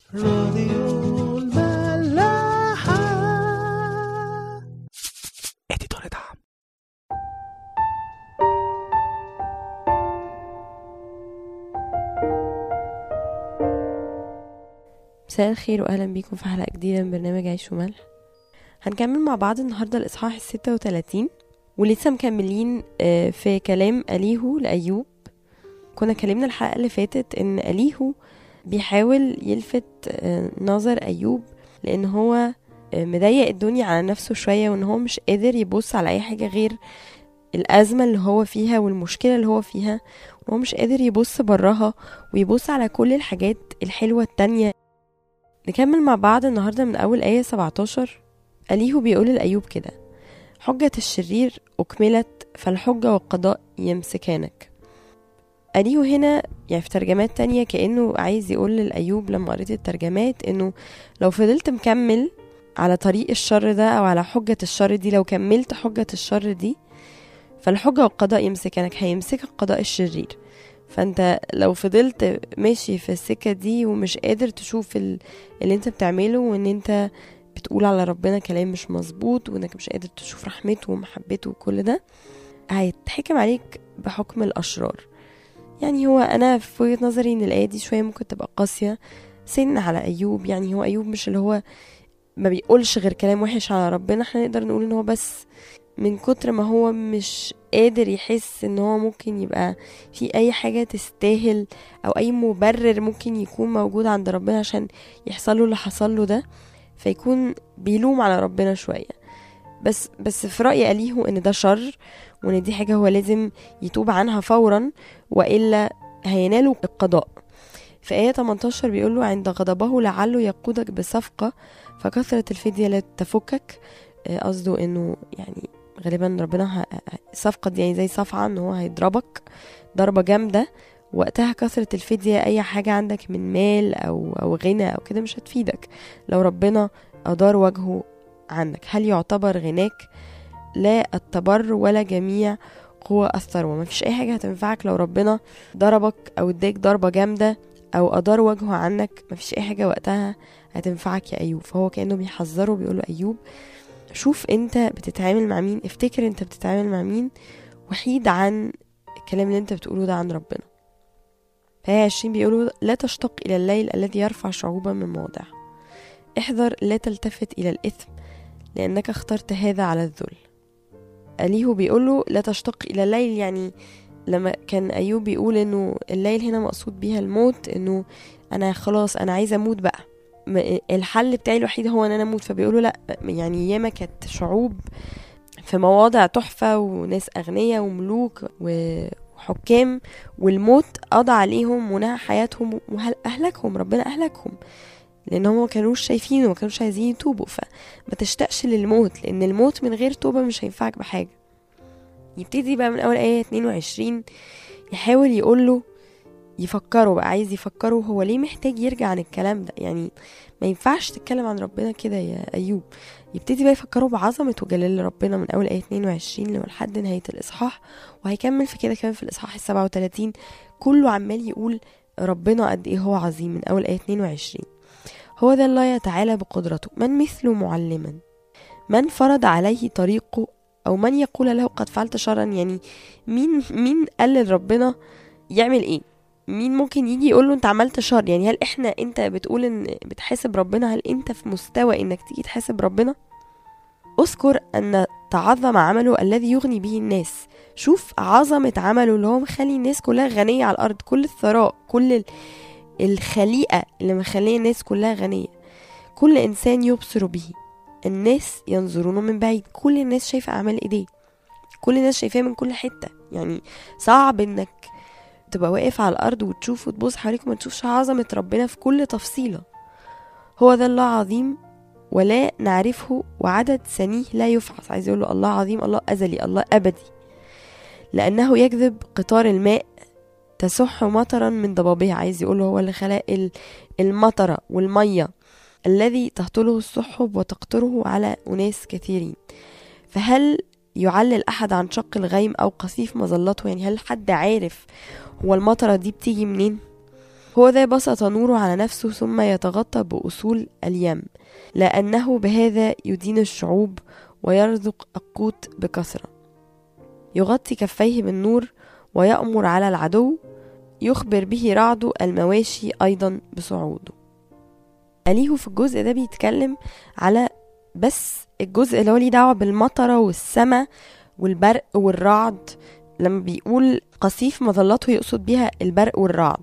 راديو الملاحة اديتور دعم مساء الخير واهلا بيكم في حلقه جديده من برنامج عيش وملح هنكمل مع بعض النهارده الاصحاح الستة وتلاتين ولسه مكملين آه، في كلام اليهو لايوب كنا كلمنا الحلقه اللي فاتت ان اليهو بيحاول يلفت آه، نظر ايوب لان هو آه، مضيق الدنيا على نفسه شويه وان هو مش قادر يبص على اي حاجه غير الازمه اللي هو فيها والمشكله اللي هو فيها وهو مش قادر يبص براها ويبص على كل الحاجات الحلوه التانية نكمل مع بعض النهاردة من أول آية 17 أليهو بيقول لأيوب كده حجة الشرير أكملت فالحجة والقضاء يمسكانك أليهو هنا يعني في ترجمات تانية كأنه عايز يقول لأيوب لما قريت الترجمات إنه لو فضلت مكمل على طريق الشر ده أو على حجة الشر دي لو كملت حجة الشر دي فالحجة والقضاء يمسكانك هيمسكك قضاء الشرير فانت لو فضلت ماشي في السكة دي ومش قادر تشوف ال- اللي انت بتعمله وان انت بتقول على ربنا كلام مش مظبوط وانك مش قادر تشوف رحمته ومحبته وكل ده هيتحكم عليك بحكم الاشرار يعني هو انا في وجهة نظري ان الايه دي شويه ممكن تبقى قاسيه سن على ايوب يعني هو ايوب مش اللي هو ما بيقولش غير كلام وحش على ربنا احنا نقدر نقول ان هو بس من كتر ما هو مش قادر يحس ان هو ممكن يبقى في اي حاجه تستاهل او اي مبرر ممكن يكون موجود عند ربنا عشان يحصل له اللي حصل له ده فيكون بيلوم على ربنا شويه بس بس في رايي اليهو ان ده شر وان دي حاجه هو لازم يتوب عنها فورا والا هيناله القضاء في آية 18 بيقول له عند غضبه لعله يقودك بصفقة فكثرة الفدية لا تفكك آه، قصده انه يعني غالبا ربنا ه- الصفقة دي يعني زي صفعة ان هو هيضربك ضربة جامدة وقتها كثرة الفدية أي حاجة عندك من مال أو أو غنى أو كده مش هتفيدك لو ربنا أدار وجهه عنك هل يعتبر غناك لا التبر ولا جميع قوى الثروة مفيش أي حاجة هتنفعك لو ربنا ضربك أو اداك ضربة جامدة أو أدار وجهه عنك مفيش أي حاجة وقتها هتنفعك يا أيوب فهو كأنه بيحذره بيقوله أيوب شوف انت بتتعامل مع مين افتكر انت بتتعامل مع مين وحيد عن الكلام اللي انت بتقوله ده عن ربنا فهي عشرين بيقولوا لا تشتق إلى الليل الذي يرفع شعوبا من مواضعه احذر لا تلتفت إلى الإثم لأنك اخترت هذا على الذل أليهو بيقوله لا تشتق إلى الليل يعني لما كان أيوب بيقول إنه الليل هنا مقصود بيها الموت إنه أنا خلاص أنا عايزة أموت بقى م- الحل بتاعي الوحيد هو ان انا اموت فبيقولوا لا يعني ياما كانت شعوب في مواضع تحفة وناس أغنياء وملوك و- وحكام والموت قضى عليهم ونهى حياتهم وأهلكهم ربنا أهلكهم لأن هم ما كانوش شايفين وما كانوش عايزين يتوبوا فما تشتاقش للموت لأن الموت من غير توبة مش هينفعك بحاجة يبتدي بقى من أول آية 22 يحاول يقوله يفكروا بقى عايز يفكروا هو ليه محتاج يرجع عن الكلام ده يعني ما ينفعش تتكلم عن ربنا كده يا أيوب يبتدي بقى يفكروا بعظمة وجلال ربنا من أول آية 22 لحد نهاية الإصحاح وهيكمل في كده كمان في الإصحاح ال 37 كله عمال يقول ربنا قد إيه هو عظيم من أول آية 22 هو ذا الله يتعالى بقدرته من مثله معلما من فرض عليه طريقه أو من يقول له قد فعلت شرا يعني مين مين قال لربنا يعمل إيه مين ممكن يجي يقول له انت عملت شر يعني هل احنا انت بتقول ان بتحاسب ربنا هل انت في مستوى انك تيجي تحاسب ربنا اذكر ان تعظم عمله الذي يغني به الناس شوف عظمة عمله اللي هو مخلي الناس كلها غنية على الأرض كل الثراء كل ال- الخليقة اللي مخليه الناس كلها غنية كل إنسان يبصر به الناس ينظرونه من بعيد كل الناس شايفة أعمال إيديه كل الناس شايفاه من كل حتة يعني صعب إنك تبقى واقف على الأرض وتشوف وتبص حواليك وما تشوفش عظمة ربنا في كل تفصيلة هو ذا الله عظيم ولا نعرفه وعدد سنيه لا يفحص عايز يقول له الله عظيم الله أزلي الله أبدي لأنه يكذب قطار الماء تسح مطرا من ضبابها عايز يقول له هو اللي خلق ال- المطرة والمية الذي تهطله السحب وتقطره على أناس كثيرين فهل يعلل أحد عن شق الغيم أو قصيف مظلته يعني هل حد عارف هو المطرة دي بتيجي منين هو ذا بسط نوره على نفسه ثم يتغطى بأصول اليم لأنه بهذا يدين الشعوب ويرزق القوت بكثرة يغطي كفيه بالنور ويأمر على العدو يخبر به رعد المواشي أيضا بصعوده أليهو في الجزء ده بيتكلم على بس الجزء اللي هو ليه دعوة بالمطرة والسماء والبرق والرعد لما بيقول قصيف مظلته يقصد بيها البرق والرعد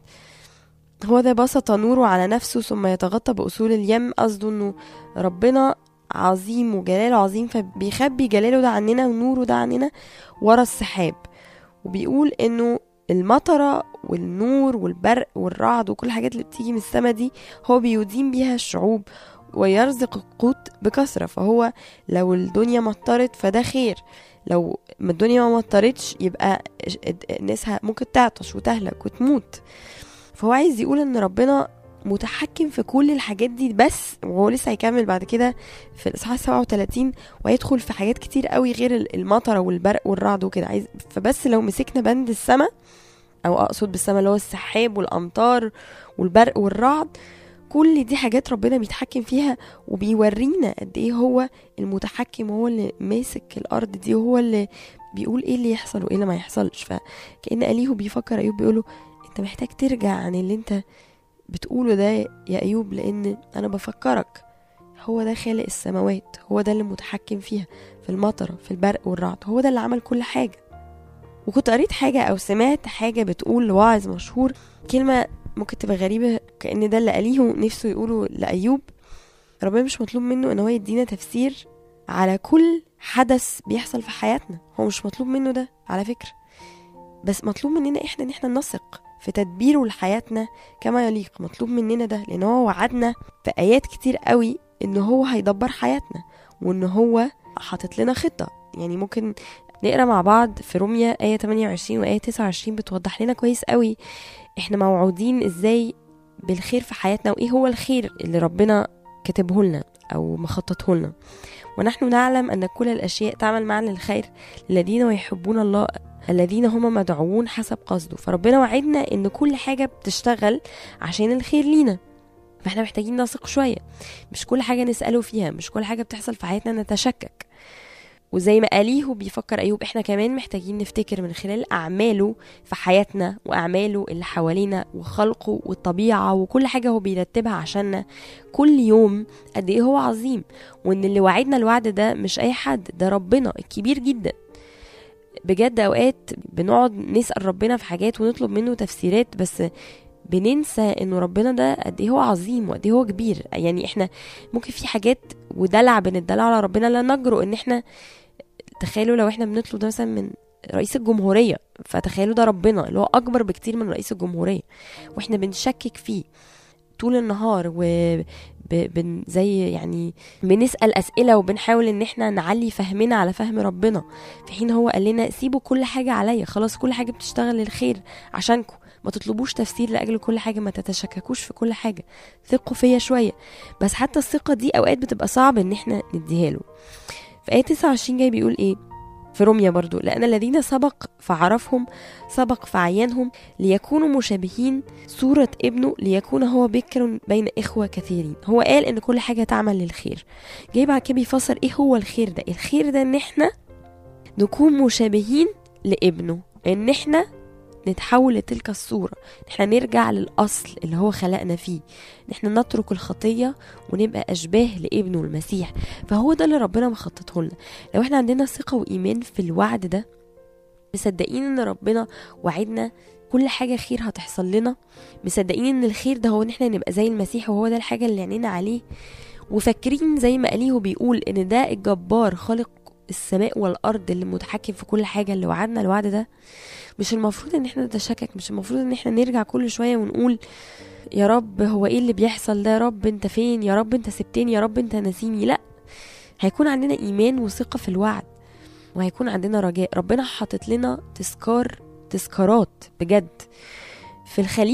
هو ده بسط نوره على نفسه ثم يتغطى بأصول اليم قصده انه ربنا عظيم وجلاله عظيم فبيخبي جلاله ده عننا ونوره ده عننا ورا السحاب وبيقول انه المطرة والنور والبرق والرعد وكل الحاجات اللي بتيجي من السما دي هو بيدين بيها الشعوب ويرزق القوت بكثرة فهو لو الدنيا مطرت فده خير لو ما الدنيا ما مطرتش يبقى الناس ممكن تعطش وتهلك وتموت فهو عايز يقول ان ربنا متحكم في كل الحاجات دي بس وهو لسه هيكمل بعد كده في الاصحاح 37 وهيدخل في حاجات كتير قوي غير المطره والبرق والرعد وكده عايز فبس لو مسكنا بند السماء او اقصد بالسماء اللي هو السحاب والامطار والبرق والرعد كل دي حاجات ربنا بيتحكم فيها وبيورينا قد ايه هو المتحكم وهو اللي ماسك الارض دي وهو اللي بيقول ايه اللي يحصل وايه اللي ما يحصلش فكأن أليهو بيفكر أيوب بيقوله انت محتاج ترجع عن اللي انت بتقوله ده يا أيوب لأن أنا بفكرك هو ده خالق السماوات هو ده اللي متحكم فيها في المطرة في البرق والرعد هو ده اللي عمل كل حاجة وكنت قريت حاجة أو سمعت حاجة بتقول لواعظ مشهور كلمة ممكن تبقى غريبة كأن ده اللي قاليه نفسه يقوله لأيوب ربنا مش مطلوب منه ان هو يدينا تفسير على كل حدث بيحصل في حياتنا هو مش مطلوب منه ده على فكرة بس مطلوب مننا احنا ان احنا نثق في تدبيره لحياتنا كما يليق مطلوب مننا ده لان هو وعدنا في ايات كتير قوي ان هو هيدبر حياتنا وان هو حاطط لنا خطة يعني ممكن نقرا مع بعض في روميا آية 28 وآية 29 بتوضح لنا كويس قوي احنا موعودين ازاي بالخير في حياتنا وايه هو الخير اللي ربنا كاتبه لنا او مخططه لنا ونحن نعلم ان كل الاشياء تعمل معا للخير الذين يحبون الله الذين هم مدعوون حسب قصده فربنا وعدنا ان كل حاجة بتشتغل عشان الخير لينا فاحنا محتاجين نثق شوية مش كل حاجة نسأله فيها مش كل حاجة بتحصل في حياتنا نتشكك وزي ما أليه بيفكر أيوب احنا كمان محتاجين نفتكر من خلال أعماله في حياتنا وأعماله اللي حوالينا وخلقه والطبيعة وكل حاجة هو بيرتبها عشاننا كل يوم قد إيه هو عظيم وإن اللي وعدنا الوعد ده مش أي حد ده ربنا الكبير جدا بجد أوقات بنقعد نسأل ربنا في حاجات ونطلب منه تفسيرات بس بننسى انه ربنا ده قد ايه هو عظيم وقد ايه هو كبير يعني احنا ممكن في حاجات ودلع بندلع على ربنا لا نجرؤ ان احنا تخيلوا لو احنا بنطلب ده مثلا من رئيس الجمهورية فتخيلوا ده ربنا اللي هو أكبر بكتير من رئيس الجمهورية واحنا بنشكك فيه طول النهار و بن زي يعني بنسأل أسئلة وبنحاول إن احنا نعلي فهمنا على فهم ربنا في حين هو قال لنا سيبوا كل حاجة عليا خلاص كل حاجة بتشتغل للخير عشانكم ما تطلبوش تفسير لأجل كل حاجة ما تتشككوش في كل حاجة ثقوا فيا شوية بس حتى الثقة دي أوقات بتبقى صعب إن احنا نديها له في آية 29 جاي بيقول إيه في روميا برضو لأن الذين سبق فعرفهم سبق فعينهم ليكونوا مشابهين صورة ابنه ليكون هو بكر بين إخوة كثيرين هو قال إن كل حاجة تعمل للخير جاي بعد كده بيفسر إيه هو الخير ده الخير ده إن إحنا نكون مشابهين لابنه إن إحنا نتحول لتلك الصورة احنا نرجع للأصل اللي هو خلقنا فيه احنا نترك الخطية ونبقى أشباه لابنه المسيح فهو ده اللي ربنا مخططه لنا لو احنا عندنا ثقة وإيمان في الوعد ده مصدقين ان ربنا وعدنا كل حاجة خير هتحصل لنا مصدقين ان الخير ده هو ان احنا نبقى زي المسيح وهو ده الحاجة اللي عينينا عليه وفاكرين زي ما أليه بيقول ان ده الجبار خالق السماء والأرض اللي متحكم في كل حاجة اللي وعدنا الوعد ده مش المفروض ان احنا نتشكك مش المفروض ان احنا نرجع كل شوية ونقول يا رب هو ايه اللي بيحصل ده يا رب انت فين يا رب انت سبتني يا رب انت ناسيني لا هيكون عندنا ايمان وثقة في الوعد وهيكون عندنا رجاء ربنا حاطط لنا تذكار تذكارات بجد في الخليقة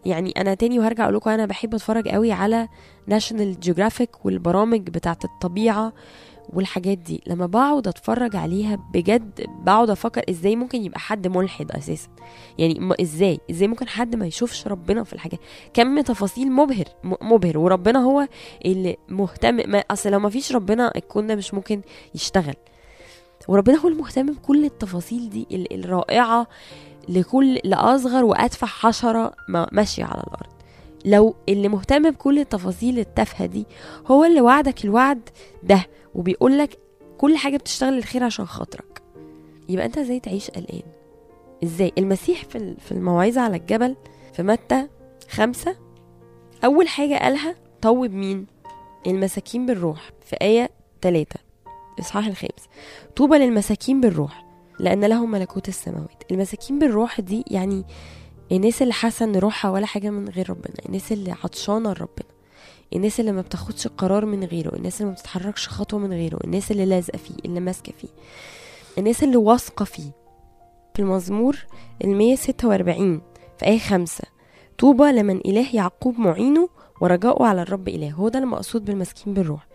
يعني انا تاني وهرجع اقول لكم انا بحب اتفرج قوي على ناشونال جيوغرافيك والبرامج بتاعت الطبيعه والحاجات دي لما بقعد اتفرج عليها بجد بقعد افكر ازاي ممكن يبقى حد ملحد اساسا يعني م- ازاي ازاي ممكن حد ما يشوفش ربنا في الحاجات كم تفاصيل مبهر م- مبهر وربنا هو اللي مهتم ما اصل لو ما فيش ربنا الكون ده مش ممكن يشتغل وربنا هو المهتم بكل التفاصيل دي ال- الرائعه لكل لاصغر واتفه حشره ما- ماشيه على الارض لو اللي مهتم بكل التفاصيل التافهه دي هو اللي وعدك الوعد ده وبيقول لك كل حاجه بتشتغل للخير عشان خاطرك يبقى انت ازاي تعيش قلقان ازاي المسيح في ال- في الموعظه على الجبل في متى خمسة أول حاجة قالها طوب مين المساكين بالروح في آية ثلاثة إصحاح الخامس طوبى للمساكين بالروح لأن لهم ملكوت السماوات المساكين بالروح دي يعني الناس اللي حاسة إن روحها ولا حاجة من غير ربنا الناس اللي عطشانة لربنا الناس اللي ما بتاخدش قرار من غيره الناس اللي ما بتتحركش خطوة من غيره الناس اللي لازقة فيه اللي ماسكة فيه الناس اللي واثقة فيه في المزمور المية ستة وأربعين في آية خمسة طوبى لمن إله يعقوب معينه ورجاؤه على الرب إله هو ده المقصود بالمسكين بالروح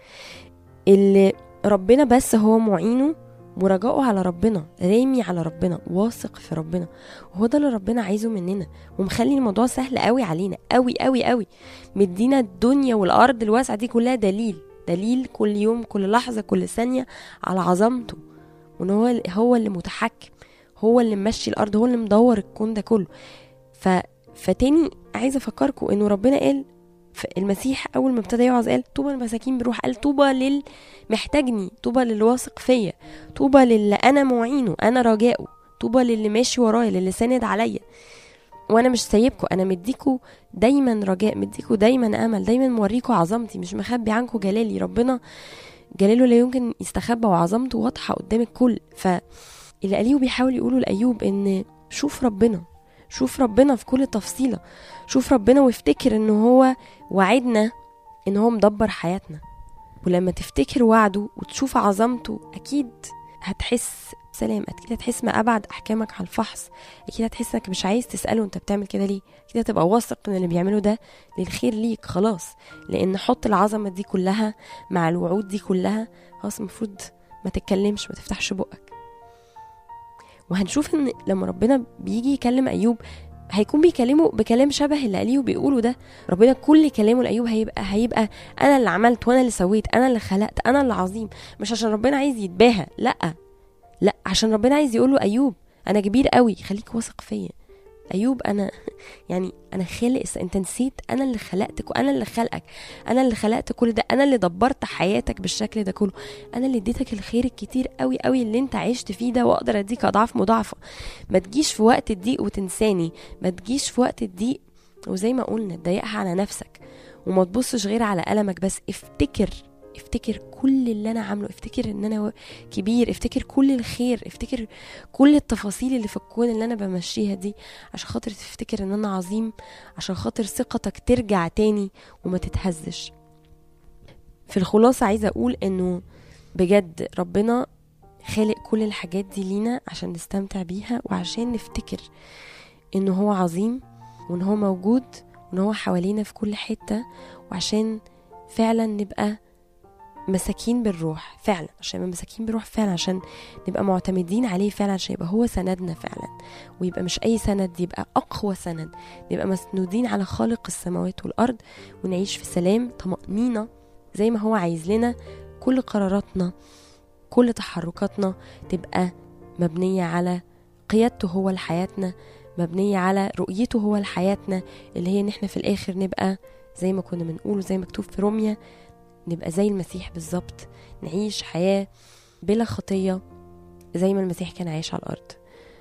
اللي ربنا بس هو معينه ورجاؤه على ربنا رامي على ربنا واثق في ربنا وهو ده اللي ربنا عايزه مننا ومخلي الموضوع سهل قوي علينا قوي قوي قوي مدينا الدنيا والارض الواسعه دي كلها دليل دليل كل يوم كل لحظه كل ثانيه على عظمته وان هو هو اللي متحكم هو اللي ممشي الارض هو اللي مدور الكون ده كله ف فتاني عايزه افكركم انه ربنا قال في المسيح اول ما ابتدى يوعظ قال طوبى للمساكين بروح قال طوبى لل محتاجني طوبى للي واثق فيا طوبى للي انا معينه انا رجاؤه طوبى للي ماشي ورايا للي ساند عليا وانا مش سايبكم انا مديكوا دايما رجاء مديكوا دايما امل دايما موريكوا عظمتي مش مخبي عنكم جلالي ربنا جلاله لا يمكن يستخبى وعظمته واضحه قدام الكل فاللي قاليه بيحاول يقولوا لايوب ان شوف ربنا شوف ربنا في كل تفصيله شوف ربنا وافتكر ان هو وعدنا ان هو مدبر حياتنا ولما تفتكر وعده وتشوف عظمته اكيد هتحس سلام اكيد هتحس ما ابعد احكامك على الفحص اكيد هتحس انك مش عايز تساله انت بتعمل كده ليه اكيد هتبقى واثق ان اللي بيعمله ده للخير ليك خلاص لان حط العظمه دي كلها مع الوعود دي كلها خلاص المفروض ما تتكلمش ما تفتحش بقك وهنشوف ان لما ربنا بيجي يكلم ايوب هيكون بيكلمه بكلام شبه اللي قاليه بيقوله ده ربنا كل كلامه لايوب هيبقى هيبقى انا اللي عملت وانا اللي سويت انا اللي خلقت انا اللي عظيم مش عشان ربنا عايز يتباهى لا لا عشان ربنا عايز يقول له ايوب انا كبير قوي خليك واثق فيا ايوب انا يعني انا خالق انت نسيت انا اللي خلقتك وانا اللي خلقك انا اللي خلقت كل ده انا اللي دبرت حياتك بالشكل ده كله انا اللي اديتك الخير الكتير قوي قوي اللي انت عشت فيه ده واقدر اديك اضعاف مضاعفه ما تجيش في وقت الضيق وتنساني ما تجيش في وقت الضيق وزي ما قلنا تضايقها على نفسك وما تبصش غير على ألمك بس افتكر افتكر كل اللي انا عامله افتكر ان انا كبير افتكر كل الخير افتكر كل التفاصيل اللي في الكون اللي انا بمشيها دي عشان خاطر تفتكر ان انا عظيم عشان خاطر ثقتك ترجع تاني وما تتهزش في الخلاصة عايزة اقول انه بجد ربنا خالق كل الحاجات دي لينا عشان نستمتع بيها وعشان نفتكر انه هو عظيم وان هو موجود وان هو حوالينا في كل حتة وعشان فعلا نبقى مساكين بالروح فعلا عشان نبقى مساكين بالروح فعلا عشان نبقى معتمدين عليه فعلا عشان يبقى هو سندنا فعلا ويبقى مش اي سند يبقى اقوى سند نبقى مسنودين على خالق السماوات والارض ونعيش في سلام طمأنينة زي ما هو عايز لنا كل قراراتنا كل تحركاتنا تبقى مبنية على قيادته هو لحياتنا مبنية على رؤيته هو لحياتنا اللي هي ان احنا في الاخر نبقى زي ما كنا بنقول زي مكتوب في روميا نبقى زي المسيح بالظبط نعيش حياة بلا خطية زي ما المسيح كان عايش على الأرض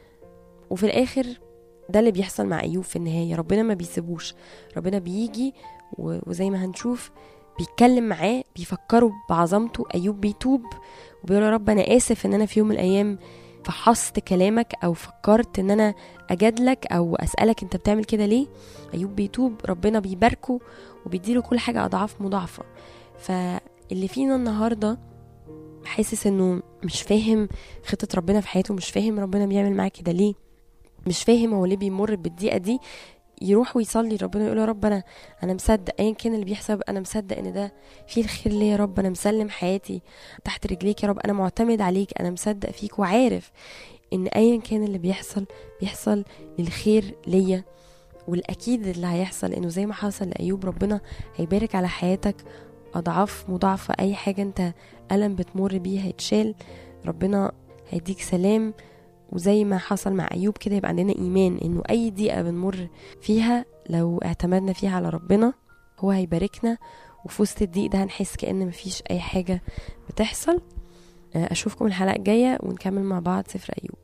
وفي الآخر ده اللي بيحصل مع أيوب في النهاية ربنا ما بيسيبوش ربنا بيجي وزي ما هنشوف بيتكلم معاه بيفكروا بعظمته أيوب بيتوب وبيقول يا رب أنا آسف إن أنا في يوم من الأيام فحصت كلامك أو فكرت إن أنا أجادلك أو أسألك أنت بتعمل كده ليه أيوب بيتوب ربنا بيباركه وبيديله كل حاجة أضعاف مضاعفة فاللي فينا النهارده حاسس انه مش فاهم خطة ربنا في حياته مش فاهم ربنا بيعمل معاه كده ليه مش فاهم هو ليه بيمر بالضيقة دي يروح ويصلي ربنا يقول يا رب انا انا مصدق ايا كان اللي بيحصل انا مصدق ان ده فيه الخير ليا يا رب انا مسلم حياتي تحت رجليك يا رب انا معتمد عليك انا مصدق فيك وعارف ان ايا كان اللي بيحصل بيحصل للخير ليا والاكيد اللي هيحصل انه زي ما حصل لايوب ربنا هيبارك على حياتك اضعاف مضاعفه اي حاجه انت الم بتمر بيه هيتشال ربنا هيديك سلام وزي ما حصل مع ايوب كده يبقى عندنا ايمان انه اي دقيقه بنمر فيها لو اعتمدنا فيها على ربنا هو هيباركنا وفي وسط الضيق ده هنحس كأن مفيش أي حاجة بتحصل آه، أشوفكم الحلقة الجاية ونكمل مع بعض سفر أيوب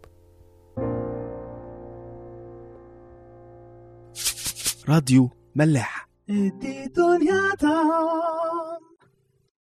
راديو ملاح ادي دنيا